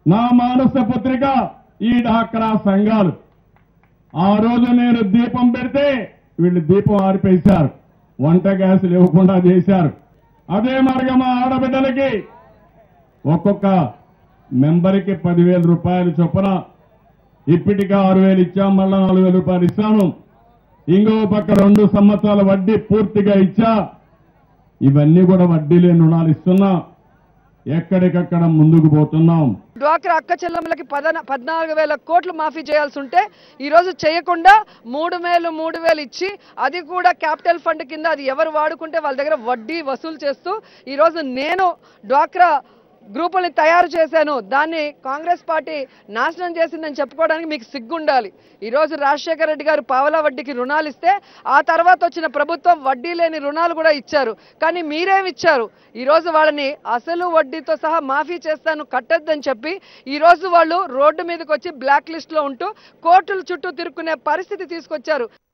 నా మానస పత్రిక ఈ డాక్రా సంఘాలు ఆ రోజు నేను దీపం పెడితే వీళ్ళు దీపం ఆరిపేశారు వంట గ్యాసులు ఇవ్వకుండా చేశారు అదే మార్గం మా ఆడబిడ్డలకి ఒక్కొక్క మెంబర్కి పదివేల రూపాయలు చొప్పున ఇప్పటికే ఆరు వేలు ఇచ్చాం మళ్ళా నాలుగు వేల రూపాయలు ఇస్తాను ఇంకో పక్క రెండు సంవత్సరాల వడ్డీ పూర్తిగా ఇచ్చా ఇవన్నీ కూడా వడ్డీ లేని రుణాలు ఇస్తున్నా ఎక్కడికక్కడ ముందుకు పోతున్నాం డ్వాక్రా అక్క చెల్లెమ్మలకి పదన పద్నాలుగు వేల కోట్లు మాఫీ చేయాల్సి ఉంటే ఈ రోజు చేయకుండా మూడు వేలు మూడు వేలు ఇచ్చి అది కూడా క్యాపిటల్ ఫండ్ కింద అది ఎవరు వాడుకుంటే వాళ్ళ దగ్గర వడ్డీ వసూలు చేస్తూ ఈ రోజు నేను డ్వాక్రా గ్రూపుల్ని తయారు చేశాను దాన్ని కాంగ్రెస్ పార్టీ నాశనం చేసిందని చెప్పుకోవడానికి మీకు సిగ్గుండాలి ఈ రోజు రాజశేఖర రెడ్డి గారు పావలా వడ్డీకి రుణాలు ఇస్తే ఆ తర్వాత వచ్చిన ప్రభుత్వం వడ్డీ లేని రుణాలు కూడా ఇచ్చారు కానీ మీరేమి ఇచ్చారు ఈ రోజు వాళ్ళని అసలు వడ్డీతో సహా మాఫీ చేస్తాను కట్టొద్దని చెప్పి ఈ రోజు వాళ్ళు రోడ్డు మీదకి వచ్చి బ్లాక్ లిస్ట్ లో ఉంటూ కోర్టుల చుట్టూ తిరుక్కునే పరిస్థితి తీసుకొచ్చారు